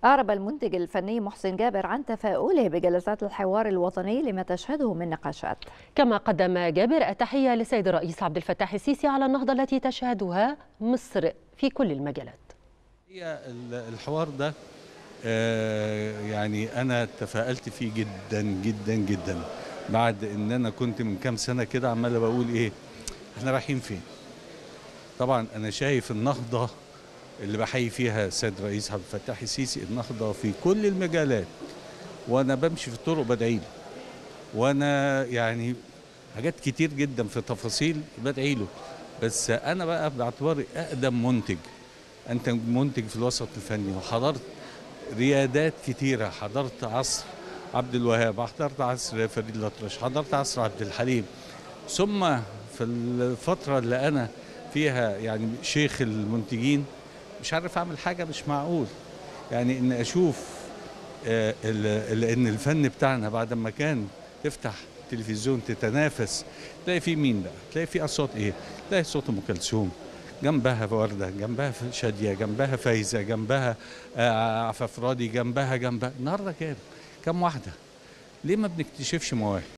أعرب المنتج الفني محسن جابر عن تفاؤله بجلسات الحوار الوطني لما تشهده من نقاشات كما قدم جابر التحية للسيد الرئيس عبد الفتاح السيسي على النهضة التي تشهدها مصر في كل المجالات هي الحوار ده آه، يعني انا تفائلت فيه جدا جدا جدا بعد ان انا كنت من كام سنه كده عمال بقول ايه احنا رايحين فين طبعا انا شايف النهضه اللي بحيي فيها السيد الرئيس عبد الفتاح السيسي النهضه في كل المجالات وانا بمشي في الطرق بدعي له وانا يعني حاجات كتير جدا في تفاصيل بدعي له بس انا بقى باعتباري اقدم منتج انت منتج في الوسط الفني وحضرت ريادات كتيره حضرت عصر عبد الوهاب حضرت عصر فريد الأطرش حضرت عصر عبد الحليم ثم في الفتره اللي انا فيها يعني شيخ المنتجين مش عارف اعمل حاجه مش معقول يعني ان اشوف آه، ال- ان الفن بتاعنا بعد ما كان تفتح تلفزيون تتنافس تلاقي فيه مين بقى تلاقي فيه اصوات ايه تلاقي صوت ام كلثوم جنبها ورده جنبها شاديه جنبها فايزه جنبها آه، عفاف راضي جنبها جنبها النهارده كام كام واحده ليه ما بنكتشفش مواهب